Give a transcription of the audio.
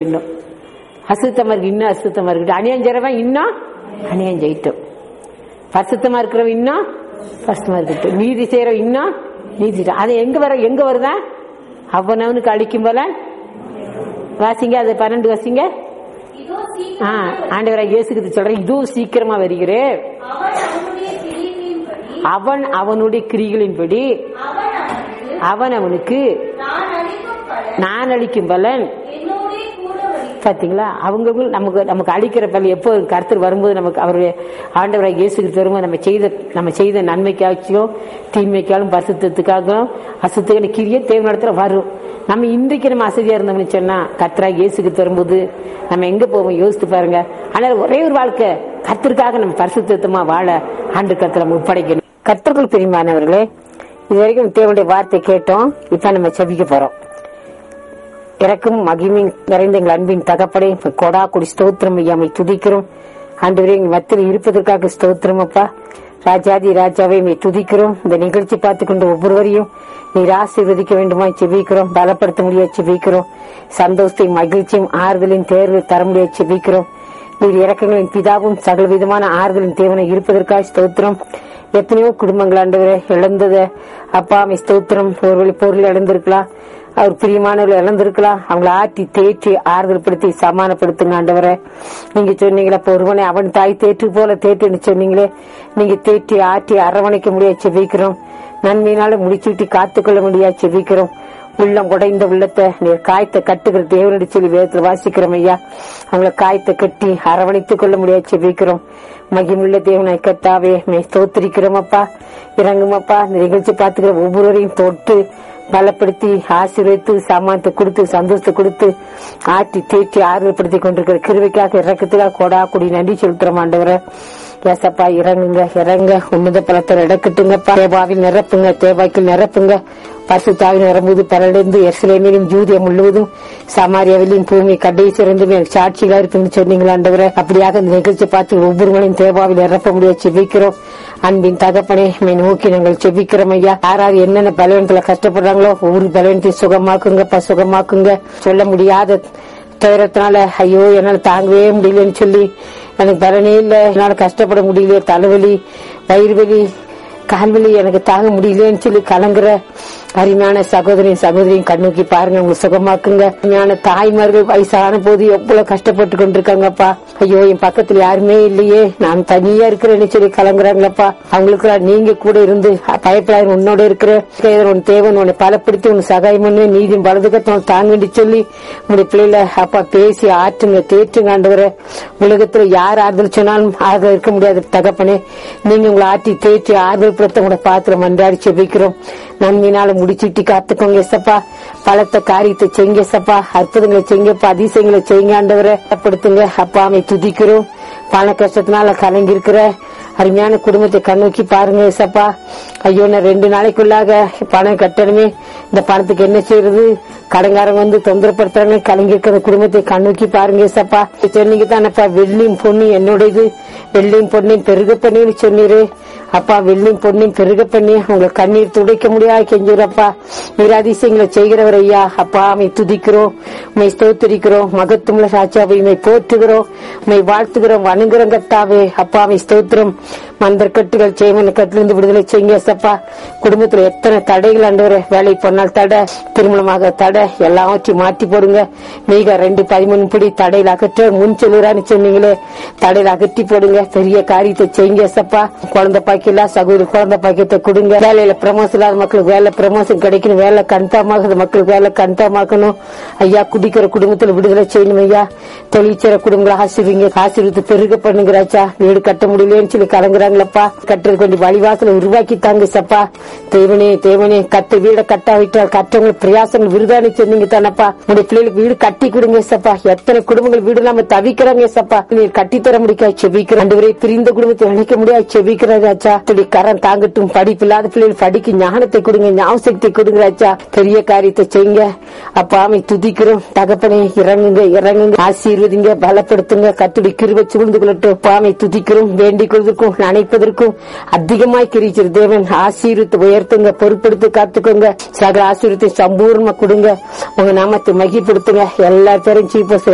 இன்னும் அசுத்தமா இருக்கு இன்னும் அசுத்தமா இருக்கு அநியாயம் செய்றவன் இன்னும் அநியாயம் செய்யட்டும் பரிசுத்தமா இருக்கிறவன் இன்னும் பரிசுத்தமா இருக்கட்டும் நீதி செய்யறவன் இன்னும் நீதி செய்யட்டும். அது எங்க வர எங்க வருதா அவனவனுக்கு அழிக்கும் போல வாசிங்க அது பன்னெண்டு வாசிங்க இதோ ஆ, சீக்கிரம் ஆண்டவராக இயேசுக்கு சொல்றேன் இதுவும் சீக்கிரமா வருகிறேன் அவன் அவனுடைய கிரியைகளின்படி அவன் அவனுடைய கிரிகளின்படி அவன் அவனுக்கு அவன் அவனுக்கு நான் அளிக்கும் பலன் நான் அளிக்கும் பலன் என்னோடே கூட வரும் பாத்தீங்களா அவங்க நமக்கு நமக்கு அளிக்கிற பலன் எப்போ கருத்து வரும்போது நமக்கு அவருடைய ஆண்டவராக இயேசுக்கு வரும்போது நம்ம செய்த நம்ம செய்த நன்மைக்காச்சும் தீமைக்காலும் பரிசுத்தத்துக்காகவும் அசுத்தமான கிரிய தேவனிடத்துல வரும் நம்ம இன்றைக்கு நம்ம அசதியா இருந்தோம்னு சொன்னா கர்த்தராக இயேசுக்கு வரும்போது நம்ம எங்க போவோம் யோசித்து பாருங்க ஆனால் ஒரே ஒரு வாழ்க்கை கர்த்தருக்காக நம்ம பரிசுத்தமா வாழ ஆண்டு கர்த்தரை ஒப்படைக்கணும் கர்த்தர்கள் பிரிமானவர்களே இது வரைக்கும் தேவனுடைய வார்த்தை கேட்டோம் இப்ப நம்ம செபிக்க போறோம் இறக்கும் மகிமின் நிறைந்த எங்கள் அன்பின் தகப்படை கொடா கொடி ஸ்தோத்திரம் ஐயாமை துதிக்கிறோம் ஆண்டவரே எங்கள் மத்தியில் இருப்பதற்காக ஸ்தோத்திரம் அப்பா ராஜாதி ராஜாவை மை துதிக்கிறோம் இந்த நிகழ்ச்சி பார்த்து கொண்டு ஒவ்வொருவரையும் நீர் ஆசீர்வதிக்க வேண்டுமா செபிக்கிறோம் பலப்படுத்த முடியாது செபிக்கிறோம் சந்தோஷத்தையும் மகிழ்ச்சியும் ஆறுதலின் தேர்வு தர முடியாது செபிக்கிறோம் நீர் இறக்கங்களின் பிதாவும் சகல விதமான ஆறுதலின் தேவனை இருப்பதற்காக ஸ்தோத்திரம் எத்தனையோ குடும்பங்கள் ஆண்டவரே இழந்தத அப்பா அமை ஸ்தோத்திரம் ஒருவேளை பொருள் இழந்திருக்கலாம் அவர் பிரியமானவர்கள் இழந்திருக்கலாம் அவங்கள ஆட்டி தேற்றி ஆறுதல் படுத்தி சமானப்படுத்துங்க ஆண்டவரை நீங்க சொன்னீங்களே அப்ப ஒருவனை அவன் தாய் தேற்று போல தேற்றுன்னு சொன்னீங்களே நீங்க தேற்றி ஆற்றி அரவணைக்க முடியாது செபிக்கிறோம் நன்மையினால முடிச்சுட்டு காத்துக்கொள்ள முடியாது செபிக்கிறோம் உள்ளம் உடைந்த உள்ளத்தை நீர் காயத்தை கட்டுகிற தேவனடி சொல்லி வேதத்தில் வாசிக்கிறோம் ஐயா அவங்கள காயத்தை கட்டி அரவணைத்துக் கொள்ள முடியாது செபிக்கிறோம் மகிமுள்ள தேவனை கத்தாவே மே ஸ்தோத்திரிக்கிறோம் அப்பா இறங்குமப்பா இந்த நிகழ்ச்சி பார்த்துக்கிற ஒவ்வொருவரையும் தொட்டு பலப்படுத்தி ஆசீர்வதித்து சாமானத்தை கொடுத்து சந்தோஷத்தை கொடுத்து ஆட்டி தேற்றி ஆறுதல்படுத்தி கொண்டிருக்கிற கிருவைக்காக இறக்கத்துக்காக கொடா கொடி நன்றி செலுத்துறோம் ஆண்டவரை ஏசப்பா இறங்குங்க இறங்க உன்னத பலத்தை இடக்கட்டுங்கப்பா தேவாவில் நிரப்புங்க தேவாய்க்கில் நிரப்புங்க பரிசுத்தாவின் நிரம்புவது பரடைந்து எர்சிலேமிலும் ஜூதியம் முழுவதும் சமாரியாவிலும் பூமி கடைசி சிறந்து சாட்சிகளா இருக்குன்னு சொன்னீங்களா ஆண்டவரை அப்படியாக இந்த நிகழ்ச்சி பார்த்து ஒவ்வொருவரையும் தேவாவில் நிரப்ப முடியாது செபிக்கிறோம் அன்பின் தகப்பனே மை நோக்கி நாங்கள் செபிக்கிறோம் ஐயா யாராவது என்னென்ன பலவீனத்துல கஷ்டப்படுறாங்களோ ஒவ்வொரு பலவீனத்தையும் சுகமாக்குங்கப்பா சுகமாக்குங்க சொல்ல முடியாத துயரத்தினால ஐயோ என்னால தாங்கவே முடியலன்னு சொல்லி எனக்கு பலனே இல்ல என்னால கஷ்டப்பட முடியல தலைவலி வயிறு வலி கால்வலி எனக்கு தாங்க முடியலன்னு சொல்லி கலங்குற அருமையான சகோதரின் சகோதரியும் கண்ணோக்கி பாருங்க உங்க சுகமாக்குங்க அருமையான தாய்மார்கள் வயசான போது எவ்வளவு கஷ்டப்பட்டு கொண்டிருக்காங்கப்பா ஐயோ என் பக்கத்துல யாருமே இல்லையே நான் தனியா இருக்கிறேன்னு சொல்லி கலங்குறாங்களப்பா அவங்களுக்கு நீங்க கூட இருந்து பயப்படாத உன்னோட இருக்கிற உன் தேவன் உன்னை பலப்படுத்தி உன் சகாயம் பண்ணி நீதி வலதுக்கத்தை தாங்கி சொல்லி உங்களுடைய பிள்ளைல அப்பா பேசி ஆற்றுங்க தேற்றுங்க ஆண்டவரை உலகத்துல யார் ஆறுதல் சொன்னாலும் ஆறுதல் இருக்க முடியாது தகப்பனே நீங்க உங்களை ஆற்றி தேற்றி ஆறுதல் படுத்த உங்களை பாத்திரம் மன்றாடி செபிக்கிறோம் நன்மையினால முடிச்சுட்டி காத்துக்கோங்க எசப்பா பலத்த காரியத்தை செய்யுங்க எசப்பா அற்புதங்களை செய்யுங்கப்பா அதிசயங்களை செய்யுங்க ஆண்டவரை படுத்துங்க அப்பாமை துதிக்கிறோம் பண கஷ்டத்தினால கலங்கி இருக்கிற அருமையான குடும்பத்தை கண்ணோக்கி பாருங்க ஏசப்பா ஐயோ நான் ரெண்டு நாளைக்குள்ளாக பணம் கட்டணுமே இந்த பணத்துக்கு என்ன செய்யறது கடங்காரங்க வந்து தொந்தரப்படுத்துறாங்க கலங்கி இருக்கிற குடும்பத்தை கண்ணோக்கி பாருங்க ஏசப்பா சொன்னீங்க தானப்பா வெள்ளியும் பொண்ணு என்னுடையது வெள்ளியும் பொண்ணையும் பெருக பண்ணின்னு சொன்னீரு அப்பா வெள்ளியும் பொண்ணையும் பெருக பண்ணி உங்களை கண்ணீர் துடைக்க முடியாது கெஞ்சுறப்பா நீராதிசயங்களை செய்கிறவர் ஐயா அப்பா அமை துதிக்கிறோம் உமை ஸ்தோத்திரிக்கிறோம் மகத்துவமுள்ள சாட்சியாவை உமை போற்றுகிறோம் உமை வாழ்த்துகிறோம் வணங்குறோம் கத்தாவே அப்பா அமை ஸ்தோத்திரம் மந்தர் கட்டுகள் செய்வன கட்டிலிருந்து விடுதலை செய்யுங்க சப்பா குடும்பத்துல எத்தனை தடைகள் ஆண்டவரே வேலை போனால் தடை திருமணமாக தடை எல்லாவற்றையும் மாற்றி போடுங்க மீக ரெண்டு பதிமூணு படி தடையில் அகற்ற முன் சொல்லுறான்னு சொன்னீங்களே தடையில் அகற்றி போடுங்க பெரிய காரியத்தை செய்யுங்க சப்பா குழந்தை பாக்கியல சகோதரி குழந்தை பாக்கியத்தை கொடுங்க வேலையில ப்ரமோஷன் இல்லாத மக்களுக்கு வேலை ப்ரமோஷன் கிடைக்கணும் வேலை கன்ஃபார்மாக மக்களுக்கு வேலை கன்ஃபார்மாக்கணும் ஐயா குடிக்கிற குடும்பத்துல விடுதலை செய்யணும் ஐயா தொழில் செய்யற குடும்பங்களை ஆசிரிங்க ஆசீர்வத்து பெருக பண்ணுங்கிறாச்சா வீடு கட்ட முடியலன்னு சொல்லி கலங்குறாங்களப்பா கட்டுறது கொஞ்சம் வழிவாசல உருவாக்கி தாங்க சப்பா தேவனே தேவனே கட்ட வீட கட்டாவிட்டால் கட்டவங்களுக்கு பிரயாசங்கள் விருதானி சொன்னீங்க தானப்பா உடைய பிள்ளைகளுக்கு வீடு கட்டி கொடுங்க சப்பா எத்தனை குடும்பங்கள் வீடு இல்லாம தவிக்கிறாங்க சப்பா நீர் கட்டித்தர முடியாது செபிக்கிற ரெண்டு பேரை பிரிந்த குடும்பத்தை இணைக்க முடியாது செபிக்கிறாச்சா துடி கரம் தாங்கட்டும் படிப்பு இல்லாத பிள்ளைகள் படிக்க ஞானத்தை கொடுங்க ஞாபகத்தை கொடுங்கிறாச்சா பெரிய காரியத்தை செய்யுங்க அப்பா அமை துதிக்கிறோம் தகப்பனே இறங்குங்க இறங்குங்க ஆசீர்வதிங்க பலப்படுத்துங்க கத்துடி கிருப சூழ்ந்து கொள்ளட்டும் பாமை துதிக்கிறோம் வேண்டிக் கொள்வதற்கும் நினைப்பதற்கும் அதிகமாய் கிரிச்சிரு தேவன் ஆசீர்வத்தை உயர்த்துங்க பொறுப்படுத்தி காத்துக்கோங்க சகல ஆசீர்வத்தை சம்பூர்ணமா கொடுங்க உங்க நாமத்தை மகிப்படுத்துங்க எல்லா பேரும் சீப்ப